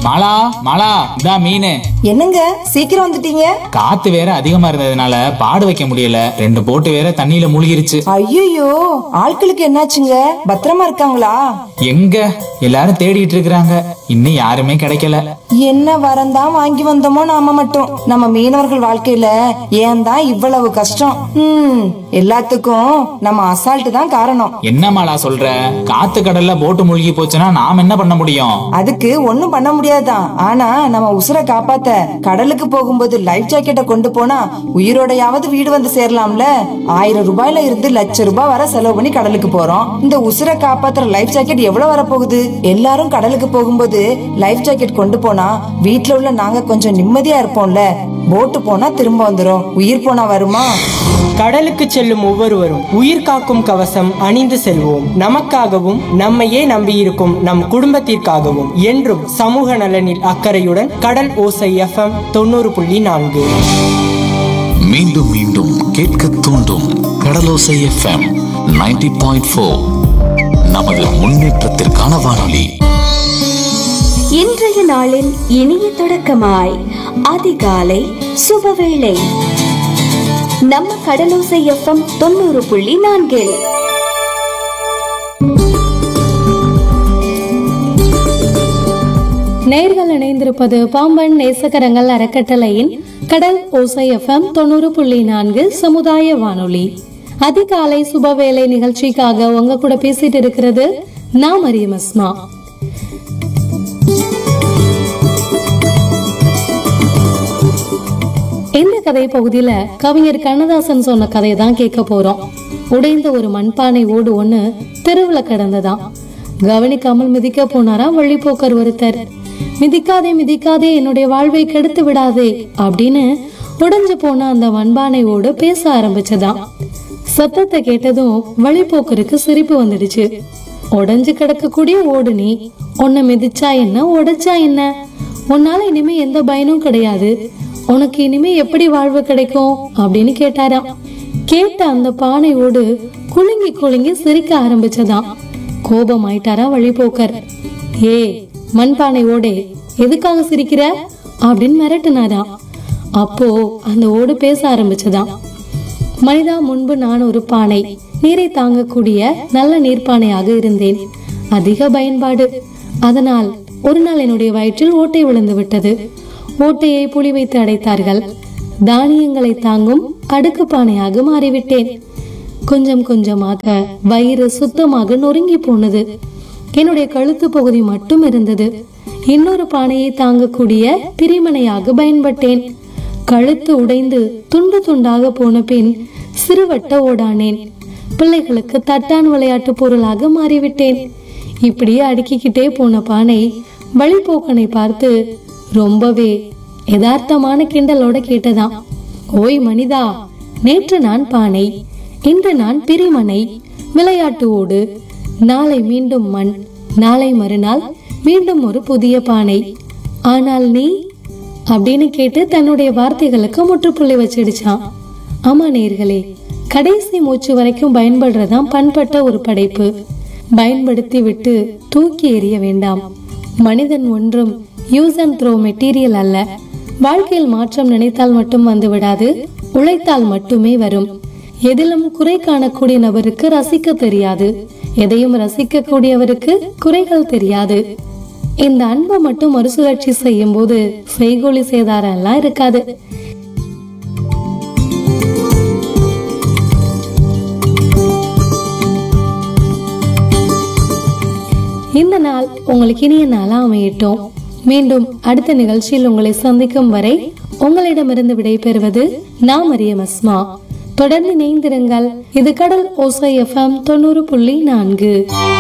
மாலா மாலா இதா மீன் என்னங்க சீக்கிரம் வந்துட்டீங்க காத்து வேற அதிகமா இருந்ததுனால பாடு வைக்க முடியல ரெண்டு போட்டு வேற தண்ணியில மூழ்கிருச்சு ஐயோ ஆட்களுக்கு என்னாச்சுங்க பத்திரமா இருக்காங்களா எங்க எல்லாரும் தேடிட்டு இருக்கிறாங்க இன்னும் யாருமே கிடைக்கல என்ன வரந்தான் வாங்கி வந்தோமோ நாம மட்டும் நம்ம மீனவர்கள் வாழ்க்கையில ஏன் தான் இவ்வளவு கஷ்டம் ம் எல்லாத்துக்கும் நம்ம அசால்ட் தான் காரணம் என்ன மாலா சொல்ற காத்து கடல்ல போட்டு மூழ்கி போச்சுன்னா நாம் என்ன பண்ண முடியும் அதுக்கு ஒண்ணும் பண்ண முடியாதுதான் ஆனா நம்ம உசுரை காப்பாத்த கடலுக்கு போகும்போது லைஃப் ஜாக்கெட்டை கொண்டு போனா உயிரோடையாவது வீடு வந்து சேரலாம்ல ஆயிரம் ரூபாயில இருந்து லட்ச ரூபாய் வரை செலவு பண்ணி கடலுக்கு போறோம் இந்த உசுரை காப்பாத்துற லைஃப் ஜாக்கெட் எவ்வளவு வரப்போகுது எல்லாரும் கடலுக்கு போகும்போது லைஃப் ஜாக்கெட் கொண்டு போனா வீட்ல உள்ள நாங்க கொஞ்சம் நிம்மதியா இருப்போம்ல போட்டு போனா திரும்ப வந்துரும் உயிர் போனா வருமா கடலுக்கு செல்லும் ஒவ்வொருவரும் உயிர் காக்கும் கவசம் அணிந்து செல்வோம் நமக்காகவும் நம்மையே நம்பியிருக்கும் நம் குடும்பத்திற்காகவும் என்றும் சமூக நலனில் அக்கறையுடன் கடல் ஓசை எஃப்எம் தொண்ணூறு புள்ளி நான்கு மீண்டும் மீண்டும் கேட்க தூண்டும் கடலோசை எஃப்எம் 90.4 பாயிண்ட் ஃபோர் நமது முன்னேற்றத்திற்கான வானொலி இன்றைய நாளின் இனிய தொடக்கமாய் அதிகாலை சுபவேளை நம்ம கடலோசை எஃப்எம் தொண்ணூறு புள்ளி நான்கில் நேர்கள் இணைந்திருப்பது பாம்பன் நேசகரங்கள் அறக்கட்டளையின் கடல் ஓசை எஃப்எம் தொண்ணூறு புள்ளி நான்கு சமுதாய வானொலி அதிகாலை சுபவேளை நிகழ்ச்சிக்காக உங்க கூட பேசிட்டு இருக்கிறது நான் மரியம் அஸ்மா இந்த கதை பகுதியில கவிஞர் கண்ணதாசன் சொன்ன கதையை தான் கேட்க போறோம் உடைந்த ஒரு மண்பானை ஓடு ஒண்ணு தெருவுல கிடந்ததாம் கவனிக்காமல் மிதிக்க போனாராம் வழிபோக்கர் ஒருத்தர் மிதிக்காதே மிதிக்காதே என்னுடைய வாழ்வை கெடுத்து விடாதே அப்படின்னு உடைஞ்சு போன அந்த மண்பானை ஓடு பேச ஆரம்பிச்சதாம் சத்தத்தை கேட்டதும் வழிபோக்கருக்கு சிரிப்பு வந்துடுச்சு உடைஞ்சு கிடக்கக்கூடிய ஓடு நீ உன்னை மிதிச்சா என்ன உடைச்சா என்ன உன்னால இனிமே எந்த பயனும் கிடையாது உனக்கு இனிமே எப்படி வாழ்வு கிடைக்கும் அப்படின்னு கேட்டாராம் கேட்ட அந்த பானையோடு குலுங்கி குலுங்கி சிரிக்க ஆரம்பிச்சதாம் கோபம் ஆயிட்டாரா வழிபோக்கர் ஏ மண்பானை ஓடே எதுக்காக சிரிக்கிற அப்படின்னு மிரட்டினாராம் அப்போ அந்த ஓடு பேச ஆரம்பிச்சதாம் மனிதா முன்பு நான் ஒரு பானை நீரை தாங்கக்கூடிய நல்ல நீர்ப்பானையாக இருந்தேன் அதிக பயன்பாடு அதனால் ஒரு நாள் என்னுடைய வயிற்றில் ஓட்டை விழுந்து விட்டது ஓட்டையை புளி வைத்து அடைத்தார்கள் தானியங்களை தாங்கும் அடுக்கு பானையாக மாறிவிட்டேன் கொஞ்சம் கொஞ்சமாக வயிறு சுத்தமாக நொறுங்கி போனது என்னுடைய கழுத்து பகுதி மட்டும் இருந்தது இன்னொரு பானையை தாங்கக்கூடிய திரிமனையாக பயன்பட்டேன் கழுத்து உடைந்து துண்டு துண்டாக போன பின் சிறுவட்ட ஓடானேன் பிள்ளைகளுக்கு தட்டான் விளையாட்டு பொருளாக மாறிவிட்டேன் இப்படியே அடுக்கிக்கிட்டே போன பானை வழிபோக்கனை பார்த்து ரொம்பவே யதார்த்தமான கிண்டலோட கேட்டதாம் ஓய் மனிதா நேற்று நான் பானை இன்று நான் பிரிமனை விளையாட்டு ஓடு நாளை மீண்டும் மண் நாளை மறுநாள் மீண்டும் ஒரு புதிய பானை ஆனால் நீ அப்படின்னு கேட்டு தன்னுடைய வார்த்தைகளுக்கு முற்றுப்புள்ளி வச்சிடுச்சான் ஆமா நேர்களே கடைசி மூச்சு வரைக்கும் பயன்படுறதாம் பண்பட்ட ஒரு படைப்பு பயன்படுத்தி விட்டு தூக்கி எறிய வேண்டாம் மனிதன் ஒன்றும் யூஸ் அண்ட் த்ரோ மெட்டீரியல் அல்ல வாழ்க்கையில் மாற்றம் நினைத்தால் மட்டும் வந்து விடாது உழைத்தால் மட்டுமே வரும் எதிலும் குறை காணக்கூடிய நபருக்கு ரசிக்க தெரியாது எதையும் ரசிக்க கூடியவருக்கு குறைகள் தெரியாது இந்த அன்பை மட்டும் மறுசுழற்சி செய்யும் போது செய்கூலி சேதாரம் எல்லாம் இருக்காது இந்த நாள் உங்களுக்கு இனிய நாளா அமையட்டும் மீண்டும் அடுத்த நிகழ்ச்சியில் உங்களை சந்திக்கும் வரை உங்களிடமிருந்து விடைபெறுவது நான் மரியம் அஸ்மா தொடர்ந்து இணைந்திருங்கள் இது கடல் ஓசை எஃப்எம் தொண்ணூறு புள்ளி நான்கு